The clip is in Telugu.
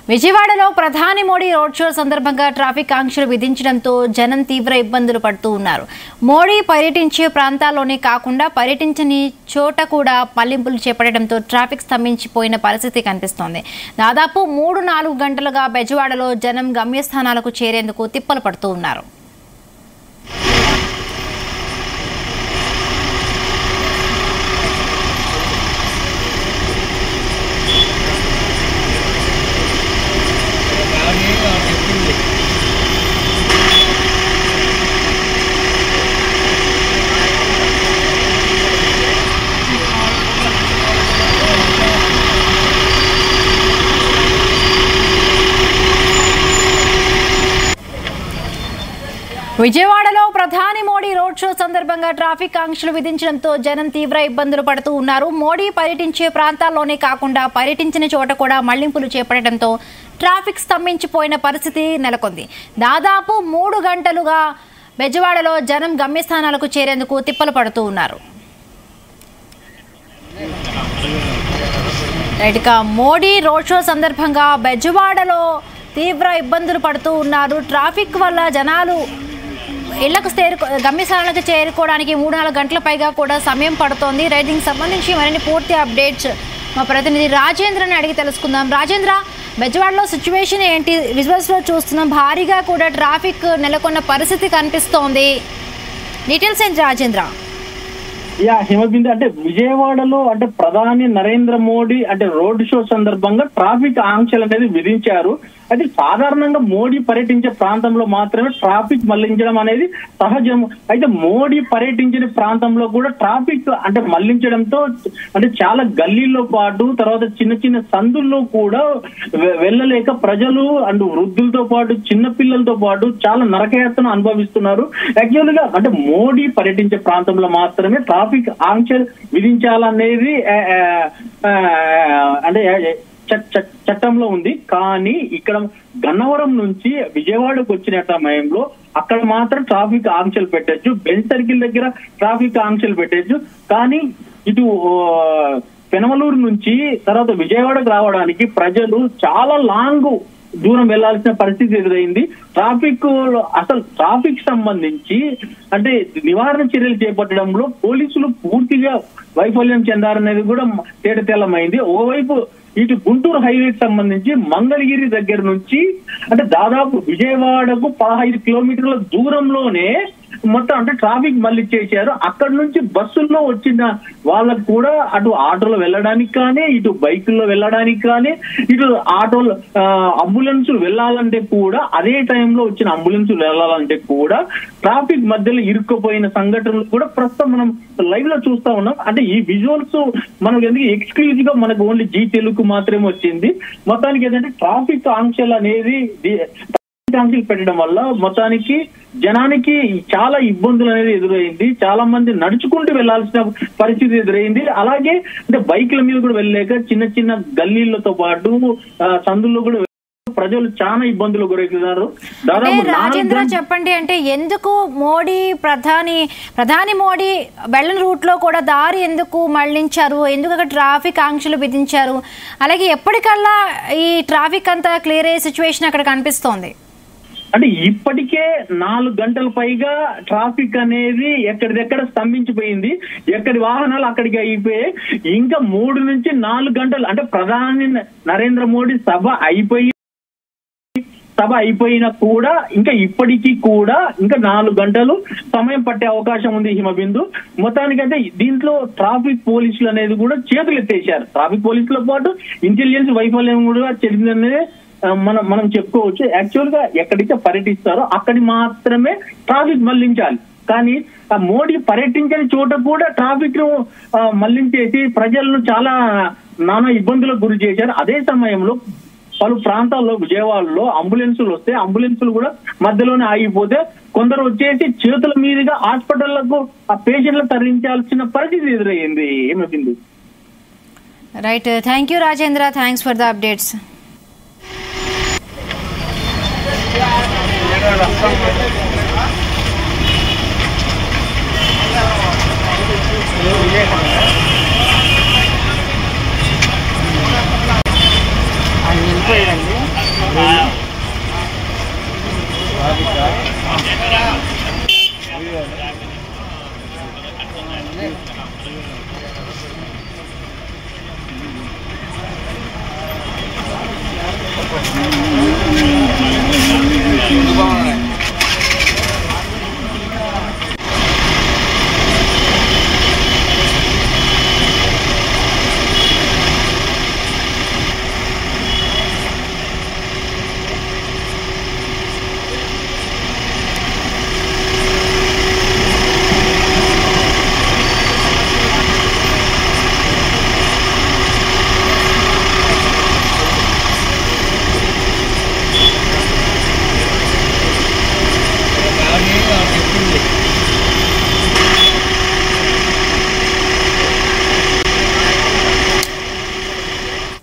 విజయవాడలో ప్రధాని మోడీ రోడ్ షో సందర్భంగా ట్రాఫిక్ ఆంక్షలు విధించడంతో జనం తీవ్ర ఇబ్బందులు పడుతూ ఉన్నారు మోడీ పర్యటించే ప్రాంతాల్లోనే కాకుండా పర్యటించని చోట కూడా మళ్లింపులు చేపట్టడంతో ట్రాఫిక్ స్తంభించిపోయిన పరిస్థితి కనిపిస్తోంది దాదాపు మూడు నాలుగు గంటలుగా బెజవాడలో జనం గమ్యస్థానాలకు చేరేందుకు తిప్పలు పడుతూ ఉన్నారు విజయవాడలో ప్రధాని మోడీ రోడ్ షో సందర్భంగా ట్రాఫిక్ ఆంక్షలు విధించడంతో జనం తీవ్ర ఇబ్బందులు పడుతూ ఉన్నారు మోడీ పర్యటించే ప్రాంతాల్లోనే కాకుండా పర్యటించిన చోట కూడా మళ్లింపులు చేపట్టడంతో ట్రాఫిక్ స్తంభించిపోయిన పరిస్థితి నెలకొంది దాదాపు మూడు గంటలుగా బెజవాడలో జనం గమ్యస్థానాలకు చేరేందుకు తిప్పలు పడుతూ ఉన్నారు రైట్ ఇక మోడీ రోడ్ షో సందర్భంగా బెజవాడలో తీవ్ర ఇబ్బందులు పడుతూ ఉన్నారు ట్రాఫిక్ వల్ల జనాలు ఇళ్లకు చేరుకో గమ్యస్థానాలకు చేరుకోవడానికి మూడు నాలుగు గంటల పైగా కూడా సమయం పడుతోంది రైట్ దీనికి సంబంధించి మరిన్ని పూర్తి అప్డేట్స్ మా ప్రతినిధి రాజేంద్రని అడిగి తెలుసుకుందాం రాజేంద్ర బెజవాడలో సిచ్యువేషన్ ఏంటి విజువల్స్లో చూస్తున్నాం భారీగా కూడా ట్రాఫిక్ నెలకొన్న పరిస్థితి కనిపిస్తోంది డీటెయిల్స్ ఏంటి రాజేంద్ర యా హిమబిందు అంటే విజయవాడలో అంటే ప్రధాని నరేంద్ర మోడీ అంటే రోడ్ షో సందర్భంగా ట్రాఫిక్ ఆంక్షలు అనేది విధించారు అది సాధారణంగా మోడీ పర్యటించే ప్రాంతంలో మాత్రమే ట్రాఫిక్ మళ్లించడం అనేది సహజం అయితే మోడీ పర్యటించిన ప్రాంతంలో కూడా ట్రాఫిక్ అంటే మళ్లించడంతో అంటే చాలా గల్లీల్లో పాటు తర్వాత చిన్న చిన్న సందుల్లో కూడా వె- వెళ్ళలేక ప్రజలు అండ్ వృద్ధులతో పాటు చిన్న పిల్లలతో పాటు చాలా నరకయాతన అనుభవిస్తున్నారు యాక్చువల్ గా అంటే మోడీ పర్యటించే ప్రాంతంలో మాత్రమే ట్రాఫిక్ ఆంక్షలు విధించాలనేది ఆ, ఆ, ఆ, అంటే చ- చ- చట్టంలో ఉంది కానీ ఇక్కడ గన్నవరం నుంచి విజయవాడకు వచ్చిన సమయంలో అక్కడ మాత్రం ట్రాఫిక్ ఆంక్షలు పెట్టచ్చు బెంచ్ సర్కిల్ దగ్గర ట్రాఫిక్ ఆంక్షలు పెట్టచ్చు కానీ ఇటు ఆ, పెనమలూరు నుంచి తర్వాత విజయవాడకు రావడానికి ప్రజలు చాలా లాంగ్ దూరం వెళ్లాల్సిన పరిస్థితి ఎదురైంది ట్రాఫిక్ లో అసలు ట్రాఫిక్ సంబంధించి అంటే నివారణ చర్యలు చేపట్టడంలో పోలీసులు పూర్తిగా వైఫల్యం చెందారనేది కూడా తేటతెల్లమైంది ఓవైపు ఇటు గుంటూరు హైవేకి సంబంధించి మంగళగిరి దగ్గర నుంచి అంటే దాదాపు విజయవాడకు పదహైదు కిలోమీటర్ల దూరంలోనే మొత్తం అంటే ట్రాఫిక్ మళ్ళీ చేశారు అక్కడ నుంచి బస్సుల్లో వచ్చిన వాళ్ళకు కూడా అటు ఆటోలో వెళ్ళడానికి కానీ ఇటు బైకుల్లో వెళ్ళడానికి కానీ ఇటు ఆటోలు అంబులెన్స్ వెళ్ళాలంటే కూడా అదే టైంలో వచ్చిన అంబులెన్స్ వెళ్ళాలంటే కూడా ట్రాఫిక్ మధ్యలో ఇరుక్కుపోయిన సంఘటనలు కూడా ప్రస్తుతం మనం లైవ్ లో చూస్తా ఉన్నాం అంటే ఈ విజువల్స్ మనకు ఎందుకు ఎక్స్క్లూజివ్ గా మనకు ఓన్లీ జీ తెలుగు మాత్రమే వచ్చింది మొత్తానికి ఏంటంటే ట్రాఫిక్ ఆంక్షలు అనేది ది- ట్రాఫిక్ ఆంక్షలు పెట్టడం వల్ల మొత్తానికి జనానికి చాలా ఇబ్బందులు అనేది ఎదురైంది చాలా మంది నడుచుకుంటూ వెళ్లాల్సిన పరిస్థితి ఎదురైంది అలాగే అంటే బైక్ల మీద కూడా వెళ్ళలేక చిన్న చిన్న గల్లీలతో పాటు ఆ, సందుల్లో కూడా ప్రజలు చాలా ఇబ్బందులు గురవుతున్నారు అంటే దాదాపు నాలుగు రాజేంద్ర గంటల- చెప్పండి అంటే ఎందుకు మోడీ ప్రధాని ప్రధాని మోడీ వెళ్ళని రూట్ లో కూడా దారి ఎందుకు మళ్లించారు ఎందుకు అక్కడ ట్రాఫిక్ ఆంక్షలు విధించారు అలాగే ఎప్పటికల్లా ఈ ట్రాఫిక్ అంతా క్లియర్ అయ్యే సిచ్యువేషన్ అక్కడ కనిపిస్తోంది అంటే ఇప్పటికే నాలుగు గంటల పైగా ట్రాఫిక్ అనేది ఎక్కడిదెక్కడ స్తంభించిపోయింది ఎక్కడి వాహనాలు అక్కడికి అయిపోయాయి ఇంకా మూడు నుంచి నాలుగు గంటలు అంటే ప్రధాని నరేంద్ర మోడీ సభ అయిపోయి సభ అయిపోయినా కూడా ఇంకా ఇప్పటికీ కూడా ఇంకా నాలుగు గంటలు సమయం పట్టే అవకాశం ఉంది హిమబిందు మొత్తానికంటే దీంట్లో ట్రాఫిక్ పోలీసులు అనేది కూడా చేతులు ఎత్తేసారు ట్రాఫిక్ పోలీసులతో పాటు ఇంటెలిజెన్స్ వైఫల్యం కూడా చెందిందనేది ఆ, మనం మనం చెప్పుకోవచ్చు యాక్చువల్ గా ఎక్కడైతే పర్యటిస్తారో అక్కడి మాత్రమే ట్రాఫిక్ మళ్లించాలి కానీ ఆ మోడీ పర్యటించని చోట కూడా ట్రాఫిక్ ను ఆ, మళ్లించేసి ప్రజలను చాలా నానా ఇబ్బందులకు గురి చేశారు అదే సమయంలో పలు ప్రాంతాల్లో విజయవాడలో అంబులెన్సులు వస్తే అంబులెన్సులు కూడా మధ్యలోనే ఆగిపోతే కొందరు వచ్చేసి చేతుల మీదుగా హాస్పిటళ్లకు ఆ పేషెంట్లు తరలించాల్సిన పరిస్థితి ఎదురయ్యింది ఏమవుతుంది right thank you Rajendra thanks for the updates ఆయన వెళ్ళిపోయాడండి ఆ-